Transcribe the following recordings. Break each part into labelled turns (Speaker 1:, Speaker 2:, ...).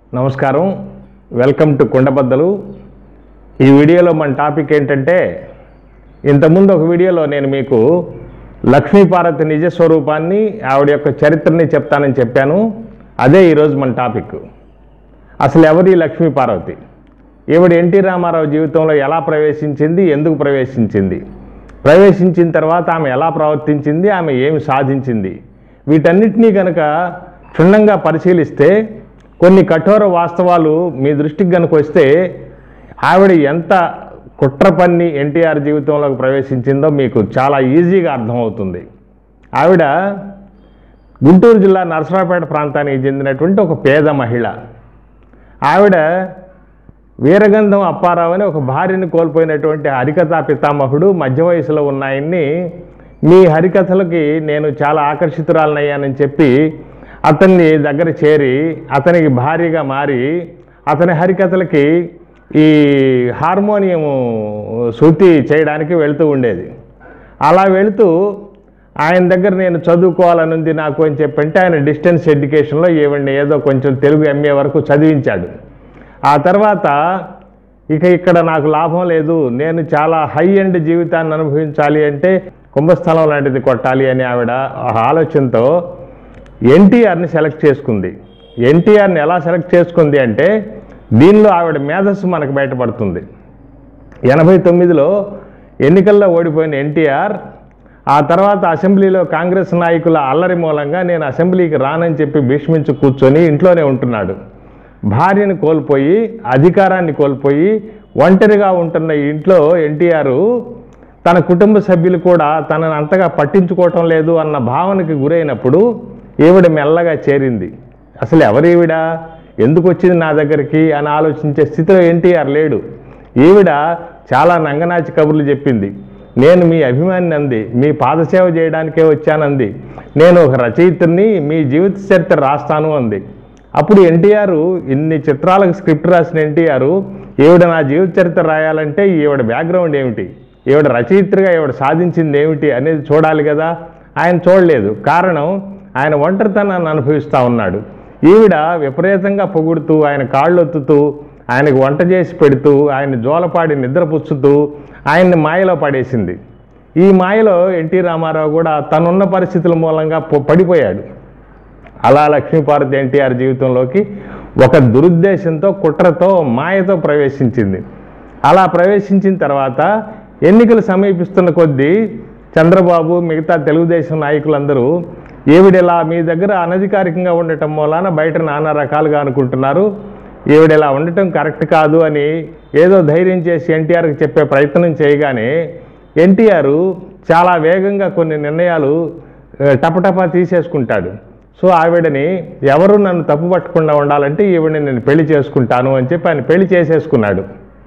Speaker 1: నమస్కారం welcome to కొండబద్దలు ఈ వీడియోలో మన టాపిక్ ఏంటంటే ఇంతకుముందు ఒక వీడియోలో నేను మీకు లక్ష్మీపార్వతి నిజ స్వరూపాన్ని ఆవిడ యొక్క చరిత్రని చెప్తానని చెప్పాను అదే ఈరోజు మన టాపిక్ అసలు ఎవరి లక్ష్మీపార్వతి ఈవిడ ఎన్టీ రామారావు జీవితంలో ఎలా ప్రవేశించింది ఎందుకు ప్రవేశించింది ప్రవేశించిన తర్వాత ఆమె ఎలా ప్రవర్తించింది ఆమె ఏమి సాధించింది వీటన్నిటినీ కనుక క్షుణ్ణంగా పరిశీలిస్తే కొన్ని కఠోర వాస్తవాలు మీ దృష్టికి కనుక వస్తే ఆవిడ ఎంత కుట్ర పన్ని ఎన్టీఆర్ జీవితంలోకి ప్రవేశించిందో మీకు చాలా ఈజీగా అర్థమవుతుంది ఆవిడ గుంటూరు జిల్లా నరసరావుపేట ప్రాంతానికి చెందినటువంటి ఒక పేద మహిళ ఆవిడ వీరగంధం అప్పారావు అని ఒక భార్యని కోల్పోయినటువంటి హరికథా పితామహుడు మధ్య వయసులో ఉన్న ఆయన్ని మీ హరికథలకి నేను చాలా ఆకర్షితురాలనయ్యానని చెప్పి అతన్ని దగ్గర చేరి అతనికి భార్యగా మారి అతని హరికథలకి ఈ హార్మోనియం శృతి చేయడానికి వెళ్తూ ఉండేది అలా వెళుతూ ఆయన దగ్గర నేను చదువుకోవాలనుంది నాకు అని చెప్పంటే ఆయన డిస్టెన్స్ ఎడ్యుకేషన్లో ఈవిడ్ని ఏదో కొంచెం తెలుగు ఎంఏ వరకు చదివించాడు ఆ తర్వాత ఇక ఇక్కడ నాకు లాభం లేదు నేను చాలా హై ఎండ్ జీవితాన్ని అనుభవించాలి అంటే కుంభస్థలం లాంటిది కొట్టాలి అని ఆవిడ ఆ ఆలోచనతో ఎన్టీఆర్ని సెలెక్ట్ చేసుకుంది ఎన్టీఆర్ని ఎలా సెలెక్ట్ చేసుకుంది అంటే దీనిలో ఆవిడ మేధస్సు మనకు బయటపడుతుంది ఎనభై తొమ్మిదిలో ఎన్నికల్లో ఓడిపోయిన ఎన్టీఆర్ ఆ తర్వాత అసెంబ్లీలో కాంగ్రెస్ నాయకుల అల్లరి మూలంగా నేను అసెంబ్లీకి రానని చెప్పి భీష్మించి కూర్చొని ఇంట్లోనే ఉంటున్నాడు భార్యను కోల్పోయి అధికారాన్ని కోల్పోయి ఒంటరిగా ఉంటున్న ఈ ఇంట్లో ఎన్టీఆర్ తన కుటుంబ సభ్యులు కూడా తనను అంతగా పట్టించుకోవటం లేదు అన్న భావనకి గురైనప్పుడు ఈవిడ మెల్లగా చేరింది అసలు ఎవరీవిడ ఎందుకు వచ్చింది నా దగ్గరికి అని ఆలోచించే స్థితిలో ఎన్టీఆర్ లేడు ఈవిడ చాలా నంగనాచి కబుర్లు చెప్పింది నేను మీ అభిమాని అంది మీ పాదసేవ చేయడానికే వచ్చానంది నేను ఒక రచయిత్రిని మీ జీవిత చరిత్ర రాస్తాను అంది అప్పుడు ఎన్టీఆర్ ఇన్ని చిత్రాలకు స్క్రిప్ట్ రాసిన ఎన్టీఆర్ ఈవిడ నా జీవిత చరిత్ర రాయాలంటే ఈవిడ బ్యాక్గ్రౌండ్ ఏమిటి ఈవిడ రచయిత్రిగా ఈవిడ సాధించింది ఏమిటి అనేది చూడాలి కదా ఆయన చూడలేదు కారణం ఆయన ఒంటరితనాన్ని అనుభవిస్తూ ఉన్నాడు ఈవిడ విపరీతంగా పొగుడుతూ ఆయన కాళ్ళు ఒత్తుతూ ఆయనకు వంట చేసి పెడుతూ ఆయన జోలపాడి నిద్రపుచ్చుతూ ఆయన్ని మాయలో పడేసింది ఈ మాయలో ఎన్టీ రామారావు కూడా తనున్న పరిస్థితుల మూలంగా పొ- పడిపోయాడు అలా లక్ష్మీపార్వతి ఎన్టీఆర్ జీవితంలోకి ఒక దురుద్దేశంతో కుట్రతో మాయతో ప్రవేశించింది అలా ప్రవేశించిన తర్వాత ఎన్నికలు సమీపిస్తున్న కొద్దీ చంద్రబాబు మిగతా తెలుగుదేశం నాయకులందరూ ఈవిడిలా మీ దగ్గర అనధికారికంగా ఉండటం మూలాన బయట నానా రకాలుగా అనుకుంటున్నారు ఈవిడిలా ఉండటం కరెక్ట్ కాదు అని ఏదో ధైర్యం చేసి ఎన్టీఆర్కి చెప్పే ప్రయత్నం చేయగానే ఎన్టీఆర్ చాలా వేగంగా కొన్ని నిర్ణయాలు ఆ, టపటపా తీసేసుకుంటాడు సో ఆవిడని ఎవరు నన్ను తప్పు పట్టకుండా ఉండాలంటే ఈవిడని నేను పెళ్లి చేసుకుంటాను అని చెప్పి ఆయన పెళ్లి చేసేసుకున్నాడు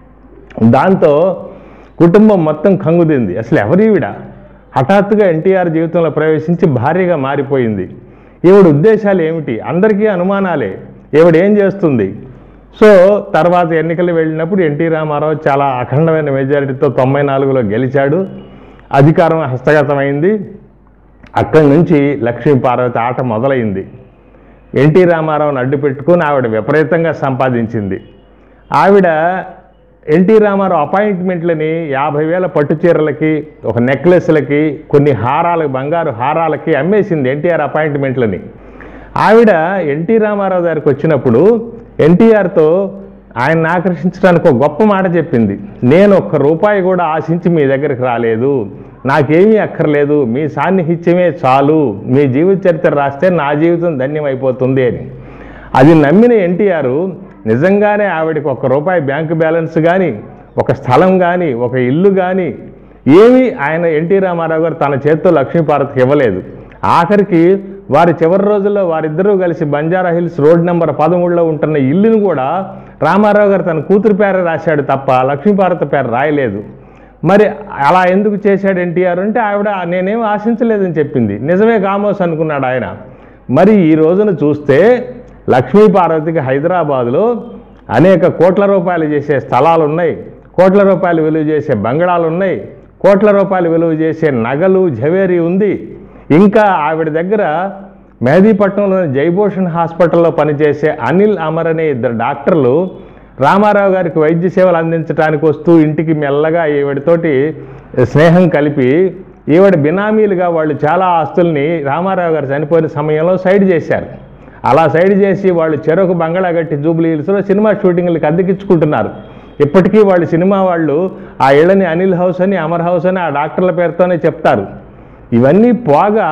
Speaker 1: దాంతో కుటుంబం మొత్తం కంగుదింది అసలు ఎవరీవిడ హఠాత్తుగా ఎన్టీఆర్ జీవితంలో ప్రవేశించి భార్యగా మారిపోయింది ఈవిడ ఉద్దేశాలు ఏమిటి అందరికీ అనుమానాలే ఈవిడ ఏం చేస్తుంది సో తర్వాత ఎన్నికలు వెళ్ళినప్పుడు ఎన్టీ రామారావు చాలా అఖండమైన మెజారిటీతో తొంభై నాలుగులో గెలిచాడు అధికారం హస్తగతమైంది అక్కడి నుంచి లక్ష్మీ పార్వతి ఆట మొదలైంది ఎన్టీ రామారావుని అడ్డు పెట్టుకుని ఆవిడ విపరీతంగా సంపాదించింది ఆవిడ ఎన్టీ రామారావు అపాయింట్మెంట్లని యాభై వేల పట్టు చీరలకి ఒక నెక్లెస్లకి కొన్ని హారాలకు బంగారు హారాలకి అమ్మేసింది ఎన్టీఆర్ అపాయింట్మెంట్లని ఆవిడ ఎన్టీ రామారావు గారికి వచ్చినప్పుడు ఎన్టీఆర్తో ఆయన్ని ఆకర్షించడానికి ఒక గొప్ప మాట చెప్పింది నేను ఒక్క రూపాయి కూడా ఆశించి మీ దగ్గరికి రాలేదు నాకేమీ అక్కర్లేదు మీ సాన్నిహిత్యమే చాలు మీ జీవిత చరిత్ర రాస్తే నా జీవితం ధన్యమైపోతుంది అని అది నమ్మిన ఎన్టీఆర్ నిజంగానే ఆవిడకి ఒక రూపాయి బ్యాంకు బ్యాలెన్స్ కానీ ఒక స్థలం కానీ ఒక ఇల్లు కానీ ఏమీ ఆయన ఎన్టీ రామారావు గారు తన చేత్తో లక్ష్మీపార్వతికి ఇవ్వలేదు ఆఖరికి వారి చివరి రోజుల్లో వారిద్దరూ కలిసి బంజారా హిల్స్ రోడ్ నెంబర్ పదమూడులో ఉంటున్న ఇల్లును కూడా రామారావు గారు తన కూతురు పేర రాశాడు తప్ప లక్ష్మీపార్వతి పేరు రాయలేదు మరి అలా ఎందుకు చేశాడు ఎన్టీఆర్ అంటే ఆవిడ నేనేం ఆశించలేదని చెప్పింది నిజమే కామోస్ అనుకున్నాడు ఆయన మరి ఈ రోజున చూస్తే లక్ష్మీ పార్వతికి హైదరాబాదులో అనేక కోట్ల రూపాయలు చేసే స్థలాలు ఉన్నాయి కోట్ల రూపాయలు విలువ చేసే బంగళాలు ఉన్నాయి కోట్ల రూపాయలు విలువ చేసే నగలు జవేరీ ఉంది ఇంకా ఆవిడ దగ్గర మెహదీపట్నంలోని జైభూషణ్ హాస్పిటల్లో పనిచేసే అనిల్ అమర్ అనే ఇద్దరు డాక్టర్లు రామారావు గారికి వైద్య సేవలు అందించడానికి వస్తూ ఇంటికి మెల్లగా ఈవిడతోటి స్నేహం కలిపి ఈవిడ బినామీలుగా వాళ్ళు చాలా ఆస్తుల్ని రామారావు గారు చనిపోయిన సమయంలో సైడ్ చేశారు అలా సైడ్ చేసి వాళ్ళు చెరకు బంగళా కట్టి జూబ్లీ హిల్స్లో సినిమా షూటింగ్లకి అద్దెకించుకుంటున్నారు ఇప్పటికీ వాళ్ళు సినిమా వాళ్ళు ఆ ఇళ్ళని అనిల్ హౌస్ అని అమర్ హౌస్ అని ఆ డాక్టర్ల పేరుతోనే చెప్తారు ఇవన్నీ పోగా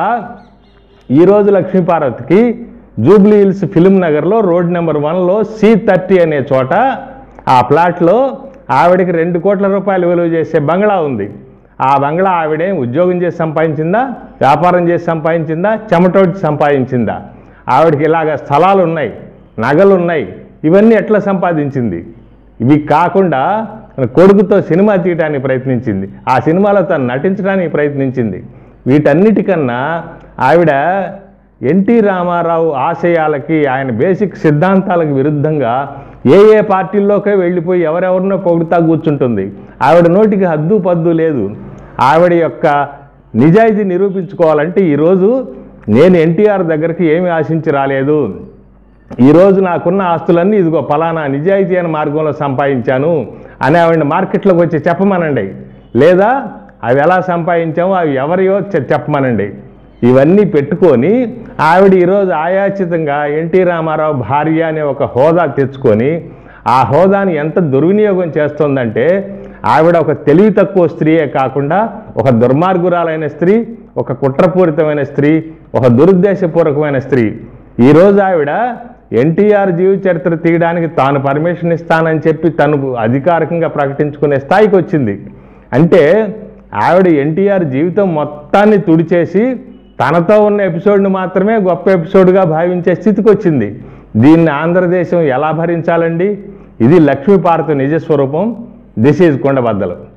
Speaker 1: ఈరోజు లక్ష్మీపార్వతికి జూబ్లీ హిల్స్ ఫిలిం నగర్లో రోడ్ నెంబర్ వన్లో సి థర్టీ అనే చోట ఆ ప్లాట్లో ఆవిడకి రెండు కోట్ల రూపాయలు విలువ చేసే బంగ్లా ఉంది ఆ బంగ్లా ఆవిడేం ఉద్యోగం చేసి సంపాదించిందా వ్యాపారం చేసి సంపాదించిందా చెమటోటి సంపాదించిందా ఆవిడకి ఇలాగ స్థలాలు ఉన్నాయి నగలు ఉన్నాయి ఇవన్నీ ఎట్లా సంపాదించింది ఇవి కాకుండా తన కొడుకుతో సినిమా తీయడానికి ప్రయత్నించింది ఆ సినిమాలో తను నటించడానికి ప్రయత్నించింది వీటన్నిటికన్నా ఆవిడ ఎన్టీ రామారావు ఆశయాలకి ఆయన బేసిక్ సిద్ధాంతాలకు విరుద్ధంగా ఏ ఏ పార్టీల్లోకే వెళ్ళిపోయి ఎవరెవరినో పొగుడుతా కూర్చుంటుంది ఆవిడ నోటికి హద్దు పద్దు లేదు ఆవిడ యొక్క నిజాయితీ నిరూపించుకోవాలంటే ఈరోజు నేను ఎన్టీఆర్ దగ్గరికి ఏమి ఆశించి రాలేదు ఈరోజు నాకున్న ఆస్తులన్నీ ఇదిగో ఫలానా నిజాయితీ అయిన మార్గంలో సంపాదించాను అని ఆవిడ మార్కెట్లోకి వచ్చి చెప్పమనండి లేదా అవి ఎలా సంపాదించామో అవి ఎవరియో చె- చెప్పమనండి ఇవన్నీ పెట్టుకొని ఆవిడ ఈరోజు ఆయాచితంగా ఎన్టీ రామారావు భార్య అనే ఒక హోదా తెచ్చుకొని ఆ హోదాని ఎంత దుర్వినియోగం చేస్తోందంటే ఆవిడ ఒక తెలివి తక్కువ స్త్రీయే కాకుండా ఒక దుర్మార్గురాలైన స్త్రీ ఒక కుట్రపూరితమైన స్త్రీ ఒక దురుద్దేశపూర్వకమైన స్త్రీ ఈరోజు ఆవిడ ఎన్టీఆర్ జీవిత చరిత్ర తీయడానికి తాను పర్మిషన్ ఇస్తానని చెప్పి తను అధికారికంగా ప్రకటించుకునే స్థాయికి వచ్చింది అంటే ఆవిడ ఎన్టీఆర్ జీవితం మొత్తాన్ని తుడిచేసి తనతో ఉన్న ఎపిసోడ్ని మాత్రమే గొప్ప ఎపిసోడ్గా భావించే స్థితికి వచ్చింది దీన్ని ఆంధ్రదేశం ఎలా భరించాలండి ఇది లక్ష్మీపార్వతి నిజస్వరూపం దిస్ ఈజ్ కొండబద్దలు